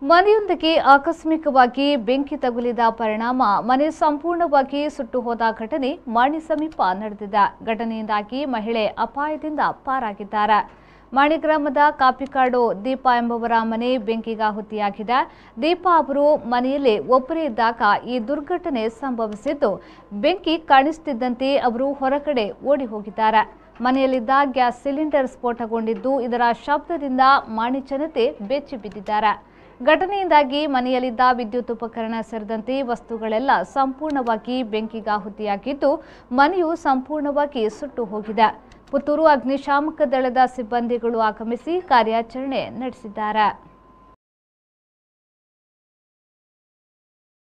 ಮನೆಯೊಂದಕ್ಕೆ ಆಕಸ್ಮಿಕವಾಗಿ ಬೆಂಕಿ ತಗುಲಿದ ಪರಿಣಾಮ ಮನೆ ಸಂಪೂರ್ಣವಾಗಿ ಸುಟ್ಟು ಹೋದ ಘಟನೆ ಮಾಣಿ ಸಮೀಪ ನಡೆದಿದೆ ಘಟನೆಯಿಂದಾಗಿ ಮಹಿಳೆ ಅಪಾಯದಿಂದ ಪಾರಾಗಿದ್ದಾರೆ ಮಾಣಿ ಗ್ರಾಮದ ಕಾಪಿಕಾಡು ದೀಪಾ ಎಂಬುವರ ಮನೆ ಬೆಂಕಿಗಾಹುತಿಯಾಗಿದೆ ದೀಪಾ ಅವರು ಮನೆಯಲ್ಲಿ ಒಬ್ಬರೇ ಇದ್ದಾಗ ಈ ದುರ್ಘಟನೆ ಸಂಭವಿಸಿದ್ದು ಬೆಂಕಿ ಕಾಣಿಸುತ್ತಿದ್ದಂತೆ ಅವರು ಹೊರಗಡೆ ಓಡಿ ಹೋಗಿದ್ದಾರೆ ಮನೆಯಲ್ಲಿದ್ದ ಗ್ಯಾಸ್ ಸಿಲಿಂಡರ್ ಸ್ಫೋಟಗೊಂಡಿದ್ದು ಇದರ ಶಬ್ದದಿಂದ ಮಾಣಿ ಜನತೆ ಬೆಚ್ಚಿ ಬಿದ್ದಿದ್ದಾರೆ ಘಟನೆಯಿಂದಾಗಿ ಮನೆಯಲ್ಲಿದ್ದ ವಿದ್ಯುತ್ ಉಪಕರಣ ಸೇರಿದಂತೆ ವಸ್ತುಗಳೆಲ್ಲ ಸಂಪೂರ್ಣವಾಗಿ ಬೆಂಕಿಗಾಹುತಿಯಾಗಿದ್ದು ಮನೆಯು ಸಂಪೂರ್ಣವಾಗಿ ಸುಟ್ಟು ಹೋಗಿದೆ ಪುತ್ತೂರು ಅಗ್ನಿಶಾಮಕ ದಳದ ಸಿಬ್ಬಂದಿಗಳು ಆಗಮಿಸಿ ಕಾರ್ಯಾಚರಣೆ ನಡೆಸಿದ್ದಾರೆ